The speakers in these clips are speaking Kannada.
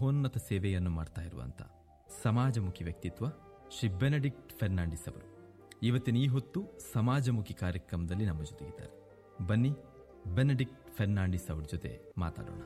ಮಹೋನ್ನತ ಸೇವೆಯನ್ನು ಮಾಡ್ತಾ ಇರುವಂತ ಸಮಾಜಮುಖಿ ವ್ಯಕ್ತಿತ್ವ ಶ್ರೀ ಬೆನಡಿಕ್ಟ್ ಫೆರ್ನಾಂಡಿಸ್ ಅವರು ಇವತ್ತಿನ ಈ ಹೊತ್ತು ಸಮಾಜಮುಖಿ ಕಾರ್ಯಕ್ರಮದಲ್ಲಿ ನಮ್ಮ ಜೊತೆಗಿದ್ದಾರೆ ಬನ್ನಿ ಬೆನಡಿಕ್ಟ್ ಫೆರ್ನಾಂಡಿಸ್ ಅವ್ರ ಜೊತೆ ಮಾತಾಡೋಣ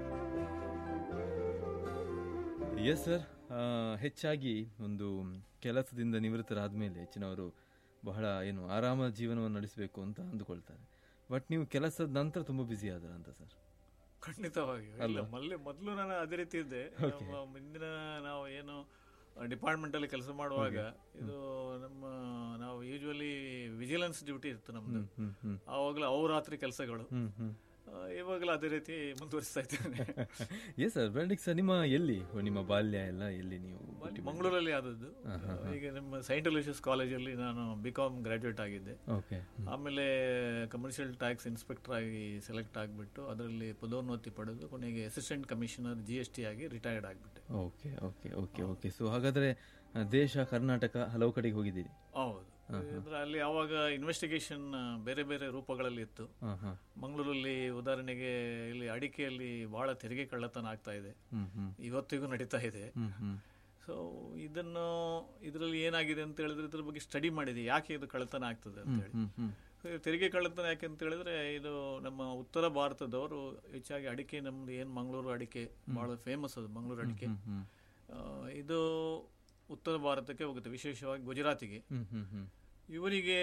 ಎಸ್ ಸರ್ ಹೆಚ್ಚಾಗಿ ಒಂದು ಕೆಲಸದಿಂದ ನಿವೃತ್ತರಾದ ಮೇಲೆ ಹೆಚ್ಚಿನವರು ಬಹಳ ಏನು ಆರಾಮ ಜೀವನವನ್ನು ನಡೆಸಬೇಕು ಅಂತ ಅಂದುಕೊಳ್ತಾರೆ ಬಟ್ ನೀವು ಕೆಲಸದ ನಂತರ ತುಂಬಾ ಬ್ಯುಸಿ ಆದ್ರ ಅಂತ ಸರ್ ಖಂಡಿತವಾಗಿ ಇಲ್ಲ ಮಲ್ಲಿ ಮೊದಲು ನಾನು ಅದೇ ರೀತಿ ಇದ್ದೆ ನಮ್ಮ ಮುಂದಿನ ನಾವು ಏನು ಡಿಪಾರ್ಟ್ಮೆಂಟ್ ಅಲ್ಲಿ ಕೆಲಸ ಮಾಡುವಾಗ ಇದು ನಮ್ಮ ನಾವು ಯೂಶುವಲಿ ವಿಜಿಲೆನ್ಸ್ ಡ್ಯೂಟಿ ಇತ್ತು ನಮ್ದು ಆವಾಗಲೂ ಅಹೋರಾತ್ರಿ ಕೆಲಸಗಳು ಆ, ಇವಾಗಲೂ ಅದೇ ರೀತಿ ಮುಂದುವರಿಸ್ತಾ ಇದ್ದೇನೆ ಎಸ್ ಸರ್ ಬೆನಡಿಕ್ಟ್ ಸರ್ ನಿಮ್ಮ ಎಲ್ಲಿ ನಿಮ್ಮ ಬಾಲ್ಯ ಎಲ್ಲ ಎಲ್ಲಿ ನೀವು ಮಂಗಳೂರಲ್ಲಿ ಆದದ್ದು ಈಗ ನಮ್ಮ ಸೈಂಟ್ ಅಲೋಷಿಯಸ್ ಕಾಲೇಜಲ್ಲಿ ನಾನು ಬಿ ಕಾಮ್ ಗ್ರಾಜುಯೇಟ್ ಆಗಿದ್ದೆ ಓಕೆ ಆಮೇಲೆ ಕಮರ್ಷಿಯಲ್ ಟ್ಯಾಕ್ಸ್ ಇನ್ಸ್ಪೆಕ್ಟರ್ ಆಗಿ ಸೆಲೆಕ್ಟ್ ಆಗಿಬಿಟ್ಟು ಅದರಲ್ಲಿ ಪದೋನ್ನತಿ ಪಡೆದು ಕೊನೆಗೆ assistant commissioner G S T ಆಗಿ ರಿಟೈರ್ಡ್ ಆಗಿಬಿಟ್ಟೆ okay okay okay okay so ಹಾಗಾದ್ರೆ ಆ, ದೇಶ ಕರ್ನಾಟಕ ಹಲವು ಕಡೆಗೆ ಹೋಗಿದ್ದೀರಿ ಹೌದು ಅಂದ್ರೆ ಅಲ್ಲಿ ಅವಾಗ ಇನ್ವೆಸ್ಟಿಗೇಷನ್ ಬೇರೆ ಬೇರೆ ರೂಪಗಳಲ್ಲಿ ಇತ್ತು ಹಾ ಹಾ ಮಂಗಳೂರಲ್ಲಿ ಉದಾಹರಣೆಗೆ ಇಲ್ಲಿ ಅಡಿಕೆಯಲ್ಲಿ ಬಹಳ ತೆರಿಗೆ ಕಳ್ಳತನ ಆಗ್ತಾ ಇದೆ ಹ್ಮ್ ಹ್ಮ್ ಇವತ್ತಿಗೂ ನಡೀತಾ ಇದೆ ಹ್ಮ್ ಹ್ಮ್ ಸೊ ಇದನ್ನು ಇದರಲ್ಲಿ ಏನಾಗಿದೆ ಅಂತ ಹೇಳಿದ್ರೆ ಇದ್ರ ಬಗ್ಗೆ ಸ್ಟಡಿ ಮಾಡಿದೆ ಯಾಕೆ ಇದು ಕಳ್ಳತನ ಆಗ್ತದೆ ಅಂತ ಹೇಳಿ ಹ್ಮ್ ಹ್ಮ್ ಸೊ ಇದು ತೆರಿಗೆ ಕಳ್ಳತನ ಯಾಕೆ ಅಂತ ಹೇಳಿದ್ರೆ ಇದು ನಮ್ಮ ಉತ್ತರ ಭಾರತದವರು ಹೆಚ್ಚಾಗಿ ಅಡಿಕೆ ನಮ್ದು ಏನ್ ಮಂಗಳೂರು ಅಡಿಕೆ ಬಹಳ ಫೇಮಸ್ ಅದು ಮಂಗಳೂರು ಅಡಿಕೆ ಹ್ಮ್ ಆ, ಇದು ಉತ್ತರ ಭಾರತಕ್ಕೆ ಹೋಗುತ್ತೆ ವಿಶೇಷವಾಗಿ ಗುಜರಾತಿಗೆ ಹ್ಮ್ ಹ್ಮ್ ಹ್ಮ್ ಇವರಿಗೆ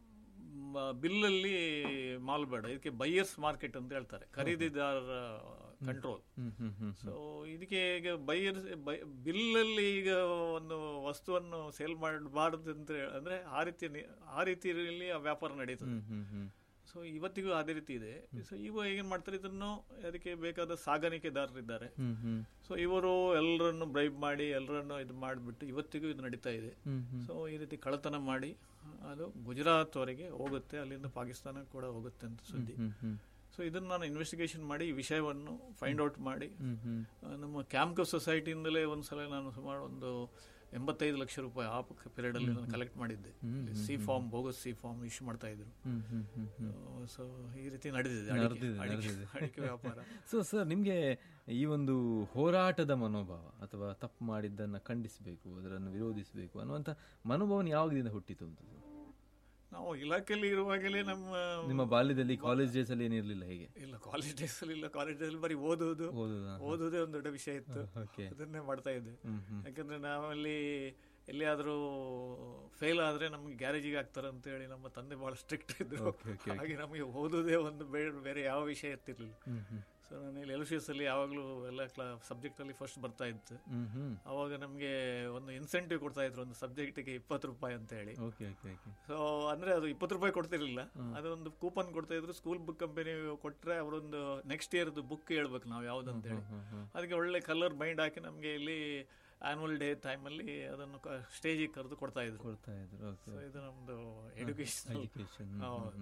ಮ- ಬಿಲ್ಲಲ್ಲಿ ಮಾಲ್ ಬೇಡ ಇದಕ್ಕೆ ಬೈಯರ್ಸ್ ಮಾರ್ಕೆಟ್ ಅಂತ ಹೇಳ್ತಾರೆ ಖರೀದಿದಾರರ ಕಂಟ್ರೋಲ್ ಹ್ಮ್ ಹ್ಮ್ ಹ್ಮ್ ಸೊ ಇದಕ್ಕೆ ಈಗ ಬೈಯರ್ಸ್ ಬಿಲ್ಲಲ್ಲಿ ಈಗ ಒಂದು ವಸ್ತುವನ್ನು ಸೇಲ್ ಮಾಡಬಾರದು ಅಂತ ಹೇಳಿ- ಅಂದ್ರೆ ಆ ರೀತಿ ನಿ- ಆ ರೀತಿಯಲ್ಲಿ ಆ ವ್ಯಾಪಾರ ನಡೀತದೆ ಹ್ಮ್ ಹ್ಮ್ ಹ್ಮ್ ಸೊ ಇವತ್ತಿಗೂ ಅದೇ ರೀತಿ ಇದೆ ಸೊ ಇವ ಏನ್ ಮಾಡ್ತಾರೆ ಇದನ್ನು ಅದಕ್ಕೆ ಬೇಕಾದ ಸಾಗಾಣಿಕೆದಾರರಿದ್ದಾರೆ ಹ್ಮ್ ಹ್ಮ್ ಸೊ ಇವರು ಎಲ್ಲರನ್ನು ಬ್ರೈಬ್ ಮಾಡಿ ಎಲ್ಲರನ್ನು ಇದು ಮಾಡಿಬಿಟ್ಟು ಇವತ್ತಿಗೂ ಇದು ನಡೀತಾ ಇದೆ ಹ್ಮ್ ಹ್ಮ್ ಸೊ ಈ ರೀತಿ ಕಳ್ಳತನ ಮಾಡಿ ಅದು ಗುಜರಾತ್ ವರೆಗೆ ಹೋಗುತ್ತೆ ಅಲ್ಲಿಂದ ಪಾಕಿಸ್ತಾನ ಕೂಡ ಹೋಗುತ್ತೆ ಅಂತ ಸುದ್ದಿ ಹ್ಮ್ ಹ್ಮ್ ಸೊ ಇದನ್ನು ನಾನು ಇನ್ವೆಸ್ಟಿಗೇಷನ್ ಮಾಡಿ ಈ ವಿಷಯವನ್ನು ಫೈಂಡ್ ಔಟ್ ಮಾಡಿ ಹ್ಮ್ ಹ್ಮ್ ಆ, ನಮ್ಮ ಕ್ಯಾಂಪ್ಕೋ ಸೊಸೈಟಿಯಿಂದಲೇ ಒಂದ್ಸಲ ನಾನು ಸುಮಾರು ಒಂದು ಎಂಬತ್ತೈದು ಲಕ್ಷ ರೂಪಾಯಿ ಆ ಪೀರಿಯಡ್ ಅಲ್ಲಿ ನಾನು ಕಲೆಕ್ಟ್ ಮಾಡಿದ್ದೆ C form bogus C form issue ಮಾಡ್ತಾ ಇದ್ರು ಹ್ಮ್ ಹ್ಮ್ ಹ್ಮ್ ಹ್ಮ್ ಸೊ ಈ ರೀತಿ ನಡೆದಿದೆ ಅಡಿಕೆ- ನಡೆದಿದೆ, ಅಡಿಕೆ- ನಡೆದಿದೆ. ಅಡಿಕೆ ವ್ಯಾಪಾರ ಸೊ ಸರ್ ನಿಮ್ಗೆ ಈ ಒಂದು ಹೋರಾಟದ ಮನೋಭಾವ ಅಥವಾ ತಪ್ಪು ಮಾಡಿದ್ದನ್ನ ಖಂಡಿಸಬೇಕು ಅದನ್ನು ವಿರೋಧಿಸಬೇಕು ಅನ್ನುವಂತ ಮನೋಭಾವನ ಯಾವಾಗದಿಂದ ಹುಟ್ಟಿತು ಅಂತ ಸರ್? ನಾವು ಇಲಾಖೆಯಲ್ಲಿ ಇರುವಾಗಲೇ ನಮ್ಮ ನಿಮ್ಮ ಬಾಲ್ಯದಲ್ಲಿ ಕಾಲೇಜ್ ಡೇಸ್ ಅಲ್ಲಿ ಏನಿರ್ಲಿಲ್ಲ ಹೇಗೆ ಇಲ್ಲ ಕಾಲೇಜ್ ಡೇಸ್ ಅಲ್ಲಿ ಇಲ್ಲ ಕಾಲೇಜ್ ಡೇಸ್ ಬರೀ ಓದುವುದು ಓದುದಾ? ಓದುವುದೇ ಒಂದು ದೊಡ್ಡ ವಿಷಯ ಇತ್ತು ಓಕೆ ಅದನ್ನೇ ಮಾಡ್ತಾ ಇದ್ದೆ ಹ್ಮ್ ಹ್ಮ್ ಯಾಕಂದ್ರೆ ನಾವಲ್ಲಿ ಎಲ್ಲಿಯಾದ್ರೂ ಫೇಲ್ ಆದ್ರೆ ನಮ್ಗೆ ಗ್ಯಾರೇಜಿಗೆ ಹಾಕ್ತಾರೆ ಅಂತ ಹೇಳಿ ನಮ್ಮ ತಂದೆ ಬಹಳ ಸ್ಟ್ರಿಕ್ಟ್ ಇದ್ರು Okay, okay, ಹಾಗೆ ನಮಗೆ ಓದುವುದೇ ಒಂದು ಬೇರೆ ಬೇರೆ ಯಾವ ವಿಷಯ ಇರ್ತಿರ್ಲಿಲ್ಲ ಹ್ಮ್ ಹ್ಮ್ ಸೊ ನಾನು ಇಲ್ಲಿ ಎಲ್ ಅಲ್ಲಿ ಯಾವಾಗಲೂ ಎಲ್ಲ ಕ್ಲಾ ಸಬ್ಜೆಕ್ಟ್ ಅಲ್ಲಿ ಫಸ್ಟ್ ಬರ್ತಾ ಇತ್ತು ಹ್ಮ್ ಹ್ಮ್ ಅವಾಗ ನಮಗೆ ಒಂದು ಇನ್ಸೆಂಟಿವ್ ಕೊಡ್ತಾ ಇದ್ರು ಒಂದು ಸಬ್ಜೆಕ್ಟಿಗೆ ಇಪ್ಪತ್ತು ರೂಪಾಯಿ ಅಂತ ಹೇಳಿ ಓಕೆ ಓಕೆ ಓಕೆ ಸೊ ಅಂದ್ರೆ ಅದು ಇಪ್ಪತ್ತು ರೂಪಾಯಿ ಕೊಡ್ತಿರ್ಲಿಲ್ಲ ಅದೊಂದು ಕೂಪನ್ ಕೊಡ್ತಾ ಇದ್ರು ಸ್ಕೂಲ್ ಬುಕ್ ಕಂಪನಿ ಕೊಟ್ರೆ ಅವರೊಂದು ನೆಕ್ಸ್ಟ್ ಇಯರ್ದು ಬುಕ್ ಹೇಳ್ಬೇಕು ನಾವು ಯಾವ್ದಂತ ಹೇಳಿ ಅದಕ್ಕೆ ಒಳ್ಳೆ ಕಲರ್ ಬೈಂಡ್ ಹಾಕಿ ನಮಗೆ ಇಲ್ಲಿ ಆನ್ಯುವಲ್ ಡೇ ಟೈಮಲ್ಲಿ ಅದನ್ನು ಸ್ಟೇಜಿಗೆ ಕರೆದು ಕೊಡ್ತಾ ಇದ್ರು ಕೊಡ್ತಾ ಇದ್ರು ಓಕೆ ಸೊ ಇದು ನಮ್ದು ಎಜುಕೇಶನ್ ಎಜುಕೇಶನ್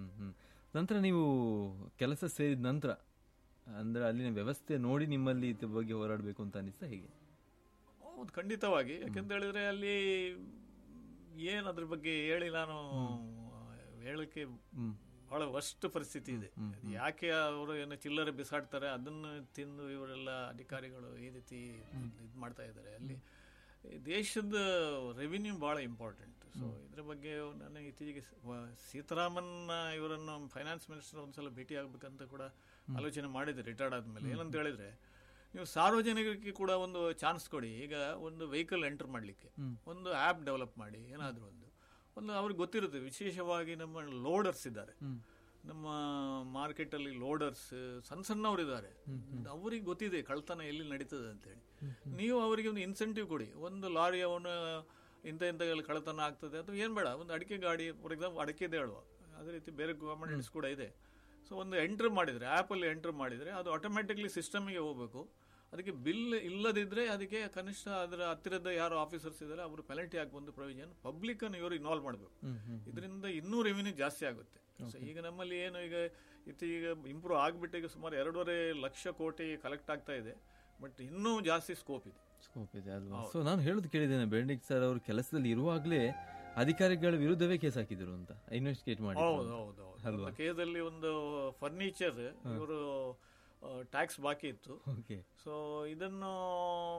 ನಂತರ ನೀವು ಕೆಲಸ ಸೇರಿದ ನಂತರ ಅಂದ್ರೆ ಅಲ್ಲಿನ ವ್ಯವಸ್ಥೆ ನೋಡಿ ನಿಮ್ಮಲ್ಲಿ ಇದ್ರ ಬಗ್ಗೆ ಹೋರಾಡಬೇಕು ಅಂತ ಅನಿಸ್ತಾ ಹೇಗೆ ಹೌದು ಖಂಡಿತವಾಗಿ ಯಾಕಂತ ಹೇಳಿದ್ರೆ ಅಲ್ಲಿ ಏನ್ ಅದ್ರ ಬಗ್ಗೆ ಹೇಳಿ ನಾನು ಹೇಳಕ್ಕೆ ಹ್ಮ್ ಬಹಳ ವರ್ಸ್ಟ್ ಪರಿಸ್ಥಿತಿ ಇದೆ ಅದು ಯಾಕೆ ಅವರು ಏನು ಚಿಲ್ಲರೆ ಬಿಸಾಡ್ತಾರೆ ಅದನ್ನು ತಿಂದು ಇವರೆಲ್ಲ ಅಧಿಕಾರಿಗಳು ಈ ರೀತಿ ಇದು ಮಾಡ್ತಾ ಇದ್ದಾರೆ ಅಲ್ಲಿ ಈ ದೇಶದ ರೆವಿನ್ಯೂ ಬಹಳ ಇಂಪಾರ್ಟೆಂಟ್ ಸೊ ಇದ್ರ ಬಗ್ಗೆ ನಾನು ಇತ್ತೀಚೆಗೆ ಸ- ವ- ಸೀತಾರಾಮನ್ ಇವರನ್ನು ಫೈನಾನ್ಸ್ ಮಿನಿಸ್ಟರ್ ಒಂದ್ಸಲ ಭೇಟಿ ಆಗ್ಬೇಕಂತ ಕೂಡ ಆಲೋಚನೆ ಮಾಡಿದೆ ರಿಟೈರ್ಡ್ ಆದ್ಮೇಲೆ ಏನಂತ ಹೇಳಿದ್ರೆ ನೀವು ಸಾರ್ವಜನಿಕರಿಗೆ ಕೂಡ ಒಂದು ಚಾನ್ಸ್ ಕೊಡಿ ಈಗ ಒಂದು ವೆಹಿಕಲ್ ಎಂಟರ್ ಮಾಡ್ಲಿಕ್ಕೆ ಒಂದು ಆಪ್ ಡೆವಲಪ್ ಮಾಡಿ ಏನಾದ್ರೂ ಒಂದು ಒಂದು ಅವ್ರಿಗೆ ಗೊತ್ತಿರುತ್ತೆ ವಿಶೇಷವಾಗಿ ನಮ್ಮ ಲೋಡರ್ಸ್ ಇದ್ದಾರೆ ನಮ್ಮ ಮಾರ್ಕೆಟ್ ಅಲ್ಲಿ ಲೋಡರ್ಸ್ ಸಣ್ಣ ಸಣ್ಣವರು ಇದ್ದಾರೆ ಅವರಿಗೆ ಗೊತ್ತಿದೆ ಕಳ್ತನ ಎಲ್ಲಿ ನಡೀತದೆ ಅಂತೇಳಿ ನೀವು ಅವರಿಗೆ ಒಂದು ಇನ್ಸೆಂಟಿವ್ ಕೊಡಿ ಒಂದು ಲಾರಿ ಅವನು ಇಂಥ ಇಂಥ ಎಲ್ಲ ಕಳ್ತನ ಆಗ್ತದೆ ಅಥವಾ ಏನ್ ಬೇಡ ಒಂದು ಅಡಿಕೆ ಗಾಡಿ ಫಾರ್ ಎಕ್ಸಾಂಪಲ್ ಅಡಿಕೆದೇ ಹೇಳುವ ಅದೇ ರೀತಿ ಬೇರೆ ಗವರ್ಮೆಂಟ್ಸ್ ಕೂಡ ಇದೆ ಸೊ ಒಂದು ಎಂಟರ್ ಮಾಡಿದ್ರೆ ಆ್ಯಪಲ್ಲಿ ಎಂಟರ್ ಮಾಡಿದ್ರೆ ಅದು ಆಟೋಮ್ಯಾಟಿಕ್ಲಿ ಸಿಸ್ಟಮ್ಗೆ ಹೋಗಬೇಕು ಅದಕ್ಕೆ ಬಿಲ್ ಇಲ್ಲದಿದ್ರೆ ಅದಕ್ಕೆ ಕನಿಷ್ಠ ಅದರ ಹತ್ತಿರದ ಯಾರು ಆಫೀಸರ್ಸ್ ಇದ್ದಾರೆ ಅವರು ಪೆನಲ್ಟಿ ಹಾಕಿ ಬಂದು ಪ್ರೊವಿಷನ್ ಪಬ್ಲಿಕ್ ಅನ್ನು ಇವರು ಇನ್ವಾಲ್ವ್ ಮಾಡಬೇಕು ಇದರಿಂದ ಇನ್ನೂ ರೆವಿನ್ಯೂ ಜಾಸ್ತಿ ಆಗುತ್ತೆ ಸೊ ಈಗ ನಮ್ಮಲ್ಲಿ ಏನು ಈಗ ಈಗ ಇಂಪ್ರೂವ್ ಆಗ್ಬಿಟ್ಟು ಈಗ ಸುಮಾರು ಎರಡೂವರೆ ಲಕ್ಷ ಕೋಟಿ ಕಲೆಕ್ಟ್ ಆಗ್ತಾ ಇದೆ ಬಟ್ ಇನ್ನೂ ಜಾಸ್ತಿ ಸ್ಕೋಪ್ ಇದೆ ಸ್ಕೋಪ್ ಇದೆ ಅಲ್ವಾ ಸೊ ನಾನು ಹೇಳೋದು ಕೇಳಿದ್ದೇನೆ ಬೆಂಡಿಕ್ ಸರ್ ಅವರು ಕೆಲಸದಲ್ಲಿ ಇರುವಾಗಲೇ ಅಧಿಕಾರಿಗಳ ವಿರುದ್ಧವೇ ಕೇಸ್ ಹಾಕಿದ್ರು ಅಂತ ಇನ್ವೆಸ್ಟಿಗೇಟ್ ಮಾಡಿ ಹೌದು ಹೌದು ಹೌದು ಒಂದು ಕೇಸಲ್ಲಿ ಒಂದು ಫರ್ನಿಚರ್ ಇವರು ಟ್ಯಾಕ್ಸ್ ಬಾಕಿ ಇತ್ತು ಓಕೆ ಸೊ ಇದನ್ನು